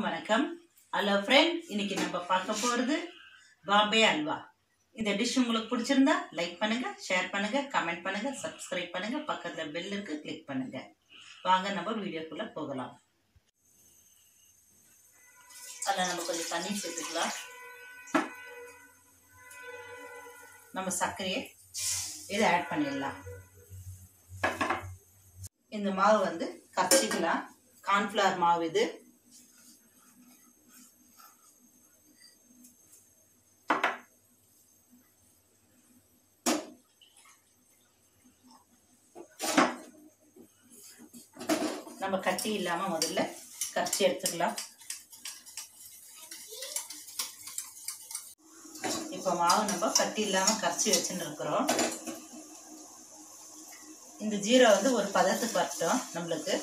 எல்லாருக்கும் வணக்கம் hello friend இன்னைக்கு நம்ம பார்க்க போகிறது பாம்பே அல்வா இந்த டிஷ் உங்களுக்கு பிடிச்சிருந்தா லைக் பண்ணுங்க ஷேர் பண்ணுங்க கமெண்ட் பண்ணுங்க சப்ஸ்கிரைப் பண்ணுங்க பக்கத்தில் பெல் இருக்கு கிளிக் பண்ணுங்க வாங்க நம்ம வீடியோக்குள்ள போகலாம் அதில் நம்ம கொஞ்சம் தண்ணி சேர்த்துக்கலாம் நம்ம சர்க்கரையை இதை ஆட் பண்ணிடலாம் இந்த மாவு வந்து கரைச்சிக்கலாம் கார்ன்ஃப்ளவர் மாவு இது நம்ம கட்டி இல்லாமல் முதல்ல கரைச்சி எடுத்துக்கலாம் இப்போ மாவு நம்ம கட்டி இல்லாமல் கரைச்சி வச்சுன்னு இருக்கிறோம் இந்த ஜீரோ வந்து ஒரு பதத்துக்கு வரட்டும் நம்மளுக்கு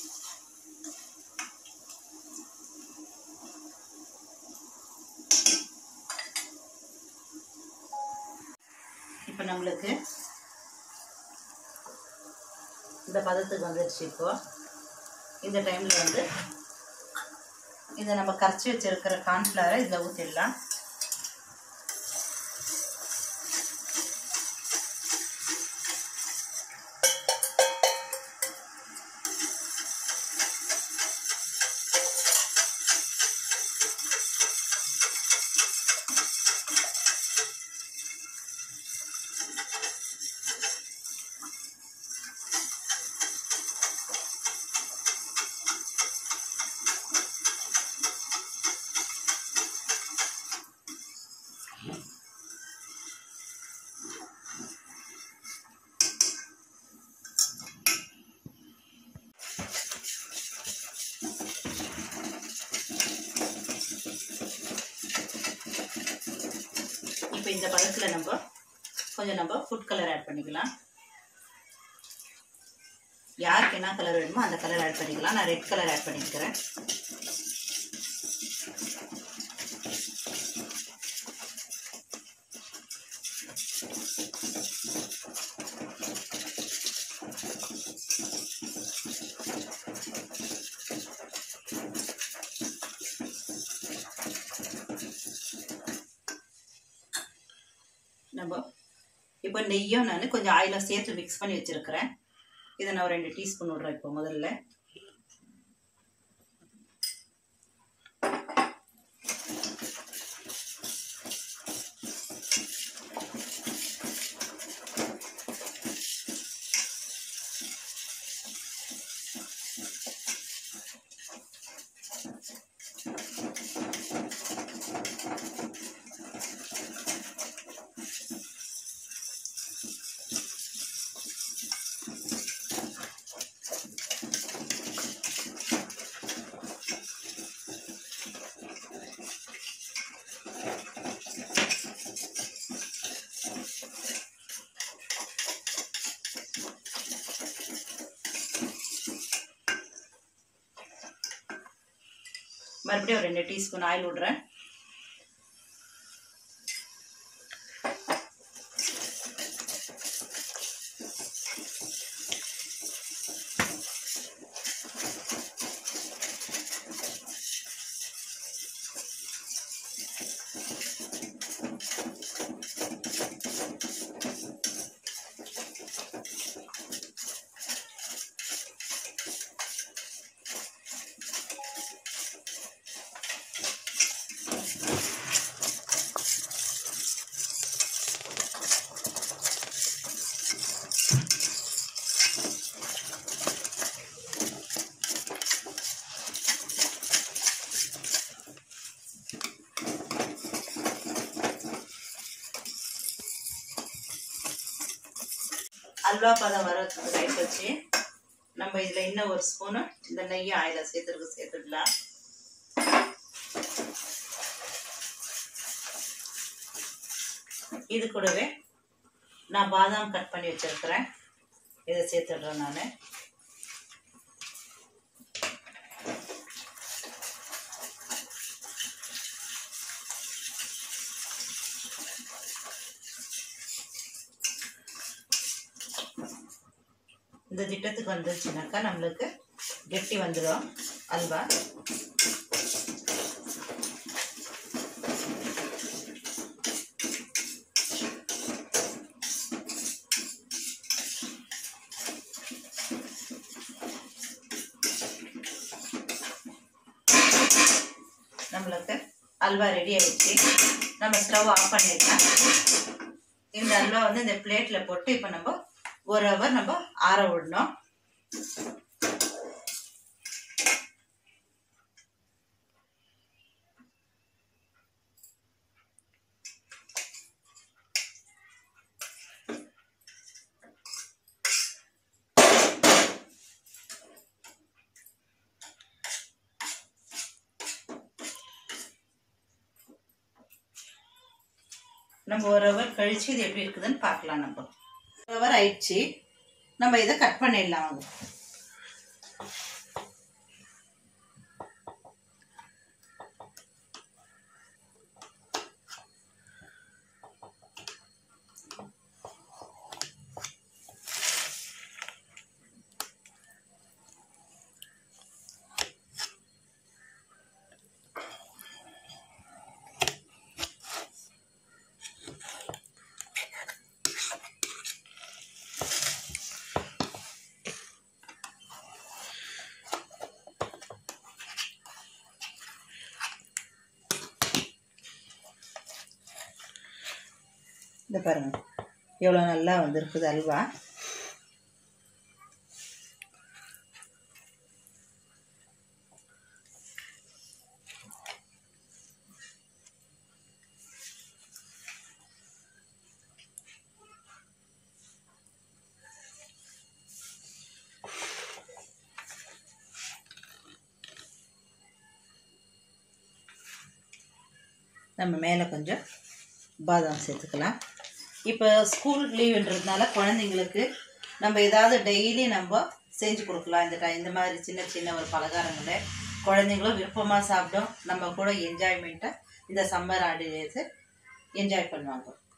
இப்போ நம்மளுக்கு இந்த பதத்துக்கு வந்துடுச்சு இப்போ இந்த டைமில் வந்து இதை நம்ம கரைச்சி வச்சிருக்கிற கார்ன்ஃப்ளவரை இதில் ஊற்றிடலாம் இப்போ இந்த பதத்தில் நம்ம கொஞ்சம் நம்ம ஃபுட் கலர் ஆட் பண்ணிக்கலாம் யாருக்கு என்ன கலர் வேணுமோ அந்த கலர் ஆட் பண்ணிக்கலாம் நான் ரெட் கலர் ஆட் பண்ணிக்கிறேன் நம்ம இப்போ நெய்யும் நான் கொஞ்சம் ஆயிலும் சேர்த்து மிக்ஸ் பண்ணி வச்சுருக்கிறேன் இதை நான் ஒரு ரெண்டு டீஸ்பூன் விட்றேன் இப்போ முதல்ல மறுபடியும் ஒரு ரெண்டு டீஸ்பூன் ஆயில் விட்றேன் அல்வா பதம் வரதுக்கு ரைட் வச்சு நம்ம இதில் இன்னும் ஒரு ஸ்பூனு இந்த நெய்யை ஆயில சேர்த்துருக்கு சேர்த்துடலாம் இது கூடவே நான் பாதாம் கட் பண்ணி வச்சிருக்கிறேன் இதை சேர்த்துடுறேன் நான் இந்த திட்டத்துக்கு வந்துருச்சுனாக்கா நம்மளுக்கு கெட்டி வந்துடும் அல்வா நம்மளுக்கு அல்வா ரெடி ஆயிடுச்சு நம்ம ஸ்டவ் ஆஃப் பண்ணிடலாம் இந்த அல்வா வந்து இந்த பிளேட்டில் போட்டு இப்போ நம்ம ஒரு ஹவர் நம்ம ஆற விடணும் நம்ம ஒரு ஹவர் கழிச்சு இது எப்படி இருக்குதுன்னு பார்க்கலாம் நம்ம ஒரு ஹவர் ஆயிடுச்சு நம்ம இதை கட் பண்ணிடலாம் வாங்க இந்த பாருங்க எவ்வளோ நல்லா வந்திருக்குது அல்வா நம்ம மேலே கொஞ்சம் பாதாம் சேர்த்துக்கலாம் இப்போ ஸ்கூல் லீவுன்றதுனால குழந்தைங்களுக்கு நம்ம ஏதாவது டெய்லி நம்ம செஞ்சு கொடுக்கலாம் இந்த டை இந்த மாதிரி சின்ன சின்ன ஒரு பலகாரங்களை குழந்தைங்களும் விருப்பமாக சாப்பிடும் நம்ம கூட என்ஜாய்மெண்ட்டாக இந்த சம்மர் ஹாலிடேஸை என்ஜாய் பண்ணுவாங்க